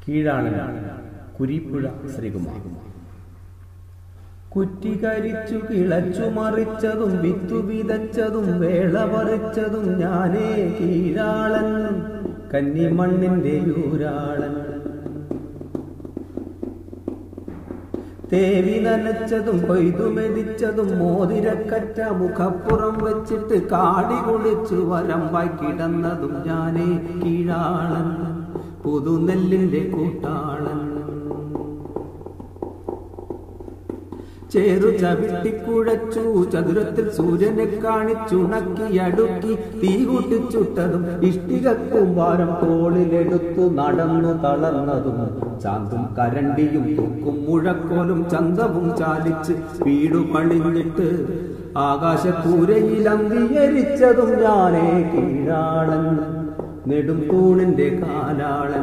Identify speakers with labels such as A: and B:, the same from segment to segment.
A: കീഴാളനാണ് കുരിപ്പുഴ ശ്രീകുമാർ കുറ്റികരിച്ചു കിളച്ചു മറിച്ചതും വിത്തു വിതച്ചതും വേള പറിച്ചതും ഞാനേ കീഴാളൻ കന്നിമണ്ണിന്റെ യൂരാളൻ തേവി നനച്ചതും കൊയ്തു മെതിച്ചതും മോതിരക്കറ്റ മുഖപ്പുറം വെച്ചിട്ട് കാടി കുളിച്ചു വരമ്പായി കിടന്നതും ഞാനേ കീഴാളൻ പുതുനെല്ലിന്റെ കൂട്ടാളൻ ചേറു ചവിട്ടിക്കുഴച്ചു ചതുരത്തിൽ സൂര്യനെ കാണിച്ചുണക്കി അടുക്കി തീ കൂട്ടിച്ചുട്ടതും ഇഷ്ടികക്കും വാരം തോളിലെടുത്തു നടന്നു തളർന്നതും ചാന്തും കരണ്ടിയും തൂക്കും മുഴക്കോലും ചന്തവും ചാലിച്ച് വീടു പണിഞ്ഞിട്ട് ആകാശക്കൂരയിൽ അന്തിയരിച്ചതും ഞാനേ കീഴാളൻ നെടും തൂണിന്റെ കാലാളൻ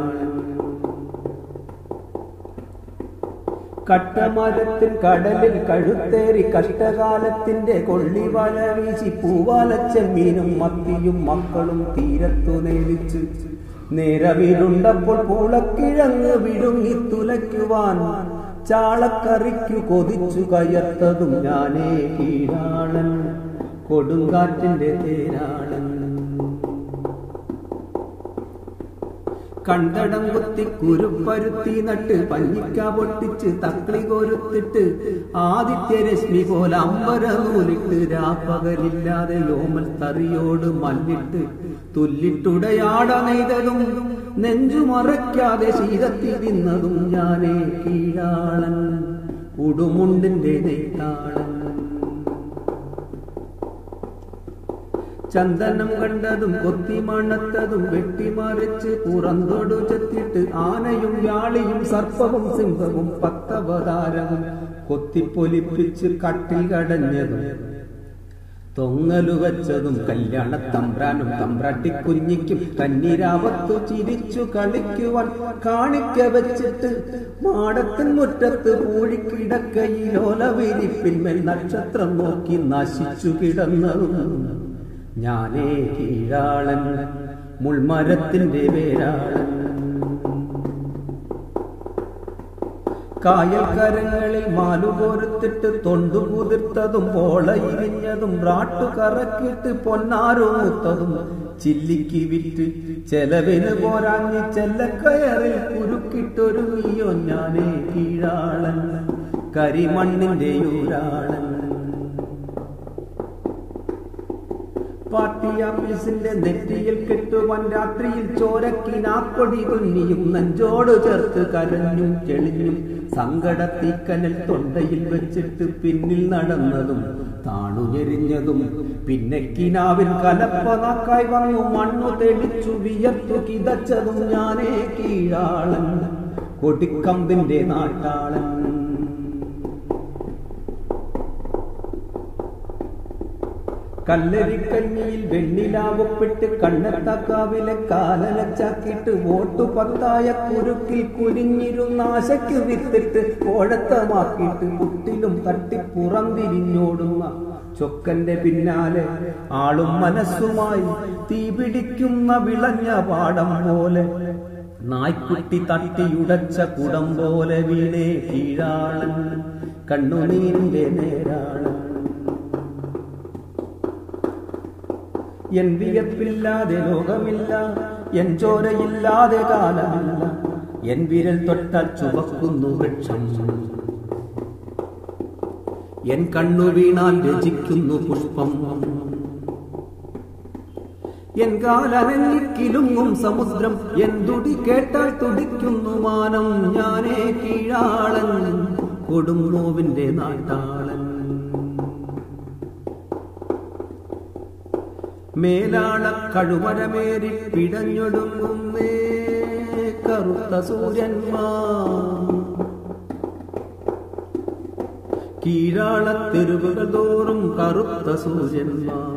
A: കട്ടമരത്തിൽ കടലിൽ കഴുത്തേറി കഷ്ടകാലത്തിന്റെ കൊള്ളിവല വീശി പൂവാലച്ചെമ്മീനും മത്തിയും മക്കളും തീരത്തു നേരിച്ച് നിരവിലുണ്ടപ്പോൾ പൂളക്കിഴങ്ങ് വിഴുങ്ങി തുലയ്ക്കുവാൻ ചാളക്കറിക്കു കൊതിച്ചു കയർത്തതും ഞാനേ കീഴാളൻ കൊടുങ്കാറ്റിന്റെ തേരാളൻ കണ്ടടം കുത്തി കുരുപ്പരുത്തി നട്ട് പഞ്ഞിക്ക പൊട്ടിച്ച് തക്കളി കൊരുത്തിട്ട് ആദിത്യരശ്മി പോലെ അമ്പര നൂലിട്ട് രാപ്പകലില്ലാതെ യോമൽ തറിയോട് മല്ലിട്ട് തുല്ലിട്ടുടയാട നെയ്തതും നെഞ്ചു മറയ്ക്കാതെ ശീതത്തി തിന്നതും ഞാനേ കീഴാളൻ ഉടുമുണ്ടിന്റെ നെയ്ത്താളൻ ചന്ദനം കണ്ടതും കൊത്തിമണത്തതും വെട്ടിമറിച്ച് പുറന്തോടു ചെത്തിട്ട് ആനയും വ്യാളിയും സർപ്പവും സിംഹവും പത്തവതാരവും കൊത്തിപ്പൊലിപ്പിച്ച് കട്ടിൽ കടഞ്ഞതും തൊങ്ങലു വച്ചതും കല്യാണ തമ്പ്രാനും തമ്പ്രാട്ടി കുഞ്ഞിക്കും കന്നിരാവത്തു ചിരിച്ചു കളിക്കുവാൻ കാണിക്ക വെച്ചിട്ട് മാടത്തിൻ മുറ്റത്ത് പൂഴിക്കിടക്കയിലോല വിരിപ്പിന്മേൽ നക്ഷത്രം നോക്കി നശിച്ചു കിടന്നതും ഞാനേ കീഴാളൻ മുൾമരത്തിന്റെ വേരാളൻ കായൽക്കരങ്ങളിൽ മാലുകോരത്തിട്ട് തൊണ്ടു കുതിർത്തതും പോളയിരിഞ്ഞതും റാട്ടു കറക്കിട്ട് പൊന്നാരോ മുത്തതും ചില്ലിക്ക് വിറ്റ് ചെലവിന് പോരാഞ്ഞ് ചെല്ലക്കയറിൽ കുരുക്കിട്ടൊരു നീയോ ഞാനേ കീഴാളൻ കരിമണ്ണിന്റെ യൂരാളൻ പാർട്ടി ആഫീസിന്റെ നെറ്റിയിൽ കെട്ടുവാൻ രാത്രിയിൽ ചോരക്കിനാക്കൊടി തുന്നിയും നെഞ്ചോട് ചേർത്ത് കരഞ്ഞും ചെളിഞ്ഞും സങ്കടത്തീക്കനൽ തൊണ്ടയിൽ വെച്ചിട്ട് പിന്നിൽ നടന്നതും താണുഞെരിഞ്ഞതും പിന്നെ കിനാവിൽ കലപ്പനാക്കായി വന്നു മണ്ണു തെളിച്ചു വിയർത്തു കിതച്ചതും ഞാനേ കീഴാളൻ കൊടിക്കമ്പിന്റെ നാട്ടാളൻ കല്ലരിക്കഞ്ഞിയിൽ വെണ്ണിലാവപ്പെട്ട് കണ്ണത്തക്കാവിലെ കാലലച്ചാക്കിയിട്ട് വോട്ടു പത്തായ കുരുക്കിൽ കുനിഞ്ഞിരുന്ന ആശയ്ക്ക് വിത്തിട്ട് കോഴത്തമാക്കിയിട്ട് കുട്ടിലും തട്ടി പുറംതിരിഞ്ഞോടുന്ന ചൊക്കന്റെ പിന്നാലെ ആളും മനസ്സുമായി തീ പിടിക്കുന്ന വിളഞ്ഞ പാടം പോലെ നായ്ക്കുട്ടി തട്ടിയുടച്ച കുടം പോലെ വീണേ കീഴാളൻ കണ്ണുനീരിന്റെ നേരാളൻ എൻ വിയപ്പില്ലാതെ ലോകമില്ല എൻ ചോരയില്ലാതെ കാലമില്ല എൻ വിരൽ തൊട്ടാൽ ചുവക്കുന്നു വൃക്ഷം എൻ കണ്ണു വീണാൽ രചിക്കുന്നു പുഷ്പം എൻ കാലനങ്ങിക്കിലുങ്ങും സമുദ്രം എൻ തുടി കേട്ടാൽ തുടിക്കുന്നു മാനം ഞാനേ കീഴാളൻ കൊടും നോവിന്റെ നാട്ടാളൻ മേലാള കഴുമരമേറി പിടഞ്ഞൊടുങ്ങുന്നേ കറുത്ത സൂര്യന്മാർ കീഴാള തെരുവുകൾ തോറും കറുത്ത സൂര്യന്മാർ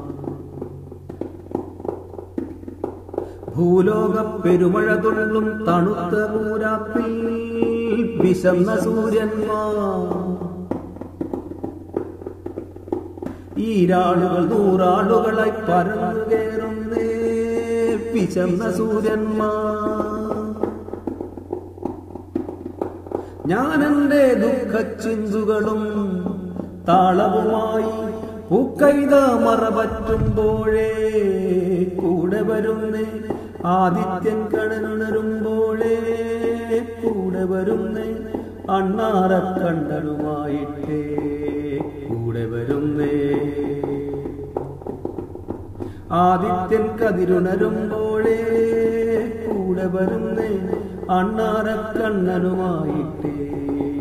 A: ഭൂലോക പെരുമഴ തുള്ളും തണുത്ത പൂരാപ്പിൽ വിശന്ന സൂര്യന്മാർ ഈരാളുകൾ നൂറാളുകളായി പരന്നു കയറുന്നേ വിശന്ന സൂര്യന്മാർ ഞാൻ എന്റെ ദുഃഖച്ചിന്തുകളും താളവുമായി പൂക്കൈത മറപറ്റുമ്പോഴേ കൂടെ വരുന്നേ ആദിത്യൻ കടനുണരുമ്പോഴേ കൂടെ വരുന്നേ അണ്ണാറക്കണ്ണനുമായിട്ടേ കൂടെ വരുന്നേ ആദിത്യൻ കതിരുണരുമ്പോഴേ കൂടെ വരുന്നേ അണ്ണാറക്കണ്ണനുമായിട്ടേ